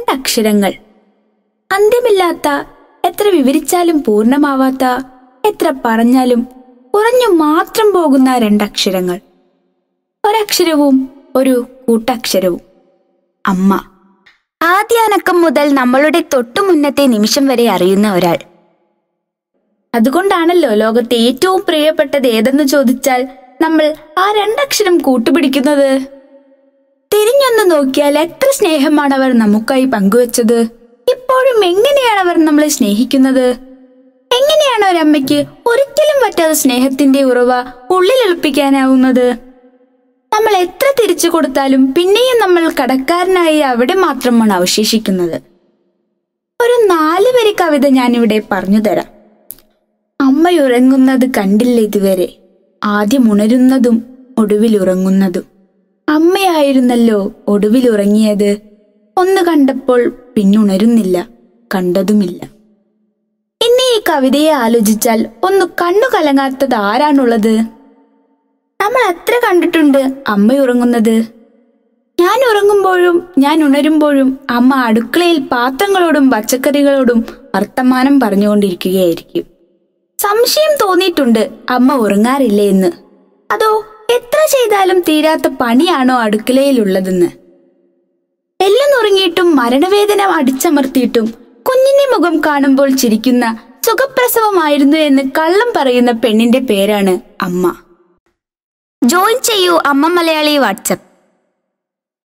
രണ്ടക്ഷരങ്ങൾ അന്ത്യമില്ലാത്ത എത്ര വിവരിച്ചാലും പൂർണ്ണമാവാത്ത എത്ര പറഞ്ഞാലും കുറഞ്ഞു മാത്രം പോകുന്ന രണ്ടക്ഷരങ്ങൾ ഒരക്ഷരവും ഒരു കൂട്ടക്ഷരവും അമ്മ ആദ്യാനക്കം മുതൽ നമ്മളുടെ തൊട്ടു മുന്നത്തെ നിമിഷം വരെ അറിയുന്ന ഒരാൾ അതുകൊണ്ടാണല്ലോ ലോകത്തെ ഏറ്റവും പ്രിയപ്പെട്ടത് ഏതെന്ന് ചോദിച്ചാൽ നമ്മൾ ആ രണ്ടക്ഷരം കൂട്ടുപിടിക്കുന്നത് തിരിഞ്ഞൊന്ന് നോക്കിയാൽ എത്ര സ്നേഹമാണ് അവർ നമുക്കായി പങ്കുവച്ചത് ഇപ്പോഴും എങ്ങനെയാണ് അവർ നമ്മളെ സ്നേഹിക്കുന്നത് എങ്ങനെയാണ് ഒരമ്മയ്ക്ക് ഒരിക്കലും പറ്റാത്ത സ്നേഹത്തിന്റെ ഉറവ ഉള്ളിലൊളിപ്പിക്കാനാവുന്നത് നമ്മൾ എത്ര തിരിച്ചു കൊടുത്താലും പിന്നെയും നമ്മൾ കടക്കാരനായി അവിടെ മാത്രമാണ് അവശേഷിക്കുന്നത് ഒരു നാല് വരി കവിത ഞാനിവിടെ പറഞ്ഞു തരാം അമ്മയുറങ്ങുന്നത് കണ്ടില്ല ഇതുവരെ ആദ്യം ഉണരുന്നതും ഒടുവിൽ ഉറങ്ങുന്നതും അമ്മയായിരുന്നല്ലോ ഒടുവിൽ ഉറങ്ങിയത് ഒന്ന് കണ്ടപ്പോൾ പിന്നുണരുന്നില്ല കണ്ടതുമില്ല ഇനി ഈ കവിതയെ ആലോചിച്ചാൽ ഒന്ന് കണ്ണു കലങ്ങാത്തത് ആരാണുള്ളത് നമ്മൾ എത്ര കണ്ടിട്ടുണ്ട് അമ്മ ഉറങ്ങുന്നത് ഞാൻ ഉറങ്ങുമ്പോഴും ഞാൻ ഉണരുമ്പോഴും അമ്മ അടുക്കളയിൽ പാത്രങ്ങളോടും പച്ചക്കറികളോടും വർത്തമാനം പറഞ്ഞുകൊണ്ടിരിക്കുകയായിരിക്കും സംശയം തോന്നിയിട്ടുണ്ട് അമ്മ ഉറങ്ങാറില്ലേ എന്ന് അതോ എത്ര ചെയ്താലും തീരാത്ത പണിയാണോ അടുക്കളയിലുള്ളതെന്ന് എല്ലാം ഉറങ്ങിയിട്ടും മരണവേദന അടിച്ചമർത്തിയിട്ടും കുഞ്ഞിന്റെ മുഖം കാണുമ്പോൾ ചിരിക്കുന്ന സുഖപ്രസവമായിരുന്നു എന്ന് കള്ളം പറയുന്ന പെണ്ണിന്റെ പേരാണ് അമ്മ ജോയിൻ ചെയ്യൂ അമ്മ മലയാളി വാട്സപ്പ്